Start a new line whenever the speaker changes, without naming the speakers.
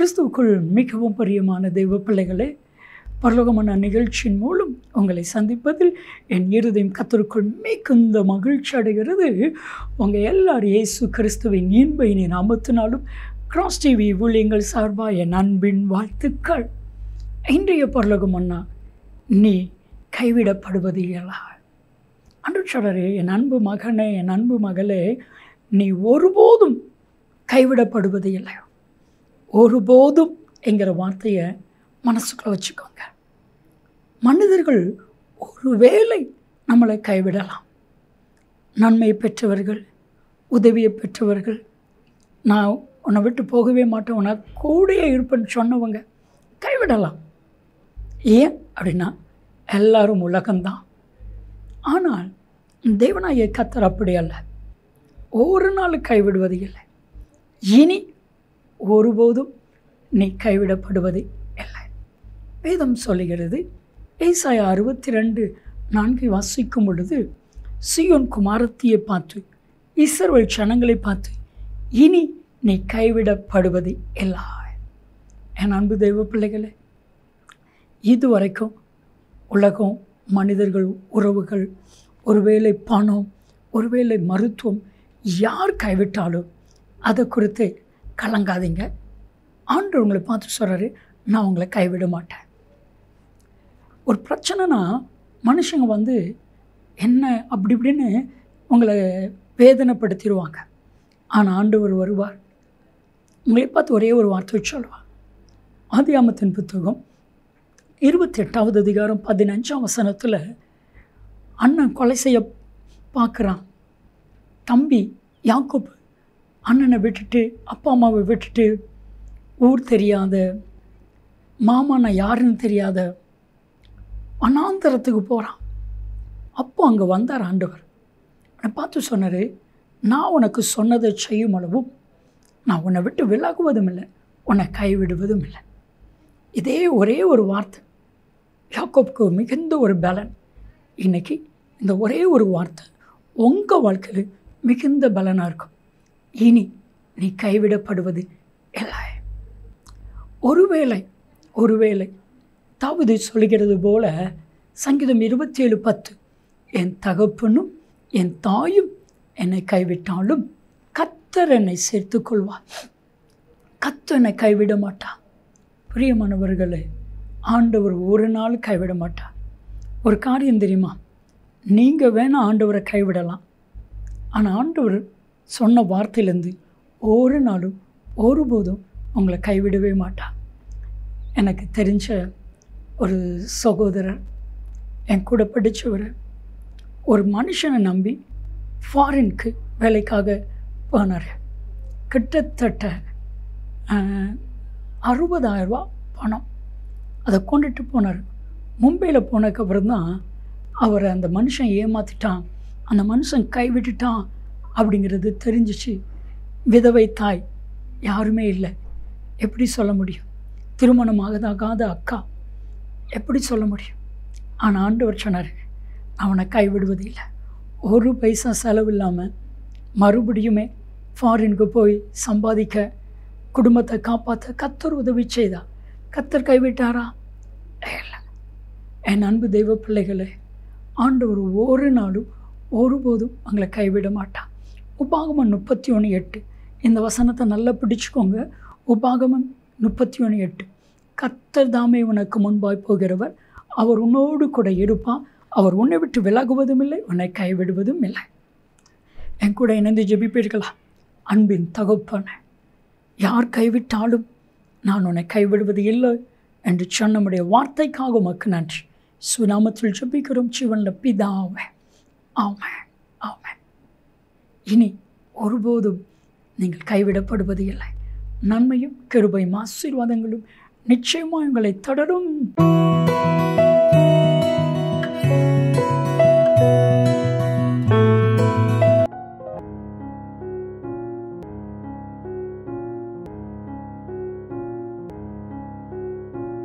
கிறிஸ்துவுக்குள் மிகவும் பிரியமான தெய்வ பிள்ளைகளே பரலோகமான நிகழ்ச்சியின் மூலம் உங்களை சந்திப்பதில் என் இருதயம் கத்தருக்குள் மிகுந்த மகிழ்ச்சி அடைகிறது உங்கள் எல்லாரும் இயேசு கிறிஸ்துவின் இன்பையினை நாமத்தினாலும் கிராஸ் டிவி ஊழியங்கள் சார்பாக என் அன்பின் வாழ்த்துக்கள் இன்றைய பரலோகம் அண்ணா நீ கைவிடப்படுவது இயலா அன்று சொல்கிறே என் அன்பு மகனே என் அன்பு மகளே நீ ஒருபோதும் கைவிடப்படுவது இல்லை ஒருபோதும் என்கிற வார்த்தையை மனசுக்குள்ள வச்சுக்கோங்க மனிதர்கள் ஒருவேளை நம்மளை கைவிடலாம் நன்மை பெற்றவர்கள் உதவியை பெற்றவர்கள் நான் உன்னை விட்டு போகவே மாட்டேன் உன்னை கூடயே இருப்பேன்னு சொன்னவங்க கைவிடலாம் ஏன் அப்படின்னா எல்லாரும் உலகம்தான் ஆனால் தேவனாய கத்தர் அப்படி அல்ல ஒரு நாள் கைவிடுவது இல்லை இனி ஒருபோதும் நீ கைவிடப்படுவது இல்லை வேதம் சொல்லுகிறது ஏசாய அறுபத்தி ரெண்டு நான்கு வாசிக்கும் பொழுது சியோன் குமாரத்தியை பார்த்து இஸ்ரவேல் ஜனங்களை பார்த்து இனி நீ கைவிடப்படுவது இல்லை என் அன்பு தெய்வ பிள்ளைகளே இதுவரைக்கும் உலகம் மனிதர்கள் உறவுகள் ஒருவேளை பணம் ஒருவேளை மருத்துவம் யார் கைவிட்டாலும் அதை குறித்து கலங்காதீங்க ஆண்டு உங்களை பார்த்து சொல்கிறாரு நான் உங்களை கைவிட மாட்டேன் ஒரு பிரச்சனைனா மனுஷங்க வந்து என்ன அப்படி இப்படின்னு உங்களை வேதனைப்படுத்திடுவாங்க ஆனால் ஆண்டவர் வருவார் உங்களை பார்த்து ஒரே ஒரு வார்த்தை சொல்லுவார் ஆதியாமத்தின் புத்தகம் இருபத்தி எட்டாவது அதிகாரம் பதினஞ்சாம் வசனத்தில் அண்ணன் கொலை செய்ய பார்க்குறான் தம்பி யாக்கோப்பு அண்ணனை விட்டுட்டு அப்பா அம்மாவை விட்டுட்டு ஊர் தெரியாத மாமா நான் யாருன்னு தெரியாத வனாந்தரத்துக்கு போகிறான் அப்போ அங்கே வந்தார் ஆண்டவர் என்னை பார்த்து சொன்னார் நான் உனக்கு சொன்னதை செய்யும் அளவும் நான் உன்னை விட்டு விலகுவதும் இல்லை உன்னை கைவிடுவதும் இல்லை இதே ஒரே ஒரு வார்த்தை யாக்கோப்புக்கு மிகுந்த ஒரு பலன் இன்னைக்கு இந்த ஒரே ஒரு வார்த்தை உங்கள் வாழ்க்கையில் மிகுந்த பலனாக இருக்கும் இனி நீ கைவிடப்படுவது இல்லை ஒருவேளை ஒருவேளை தாவுது சொல்கிறது போல சங்கீதம் இருபத்தி ஏழு பத்து என் தகப்பனும் என் தாயும் என்னை கைவிட்டாலும் கத்தர் என்னை சேர்த்து கொள்வார் கத்து என்னை கைவிட மாட்டான் பிரியமானவர்களே ஆண்டவர் ஒரு நாள் கைவிட மாட்டார் ஒரு காரியம் தெரியுமா நீங்கள் வேணால் ஆண்டவரை கைவிடலாம் ஆனால் ஆண்டவர் சொன்ன வார்த்தையிலேருந்து ஒரு நாளும் ஒருபோதும் உங்களை கைவிடவே மாட்டார் எனக்கு தெரிஞ்ச ஒரு சகோதரர் என் கூட படித்தவர் ஒரு மனுஷனை நம்பி ஃபாரினுக்கு வேலைக்காக போனார் கிட்டத்தட்ட அறுபதாயிரரூபா பணம் அதை கொண்டுட்டு போனார் மும்பையில் போனதுக்கப்புறம் தான் அவரை அந்த மனுஷன் ஏமாற்றிட்டான் அந்த மனுஷன் கைவிட்டுட்டான் அப்படிங்கிறது தெரிஞ்சிச்சு விதவை தாய் யாருமே இல்லை எப்படி சொல்ல முடியும் திருமணம் ஆகாத அக்கா எப்படி சொல்ல முடியும் ஆனால் ஆண்டவர் சொன்னார் அவனை கைவிடுவது இல்லை ஒரு பைசா செலவு இல்லாமல் மறுபடியுமே ஃபாரினுக்கு போய் சம்பாதிக்க குடும்பத்தை காப்பாற்ற கத்தர் உதவி செய்தா கத்தர் கைவிட்டாரா இல்லை என் அன்பு தெய்வ பிள்ளைகளே ஆண்டவர் ஒரு நாளும் ஒருபோதும் அவங்களை கைவிட மாட்டான் உபாகமம் முப்பத்தி ஒன்று எட்டு இந்த வசனத்தை நல்லா பிடிச்சிக்கோங்க உபாகமம் முப்பத்தி ஒன்று எட்டு கத்தர் தாமே உனக்கு முன்பாய் போகிறவர் அவர் உன்னோடு கூட இருப்பான் அவர் உன்னை விட்டு விலகுவதும் இல்லை உன்னை கைவிடுவதும் இல்லை என் கூட இணைந்து ஜெபிப்பீர்களா அன்பின் தகப்பன யார் கைவிட்டாலும் நான் உன்னை கைவிடுவது இல்லை என்று சொன்னமுடைய வார்த்தைக்காக உமக்கு நன்றி சுனாமத்தில் ஜபிக்கிறோம் சிவனில் பிதாவே ஆமே ஆமே இனி ஒருபோதும் நீங்கள் கைவிடப்படுவது இல்லை நன்மையும் கிருபையும் ஆசீர்வாதங்களும் நிச்சயமாக உங்களை தொடரும்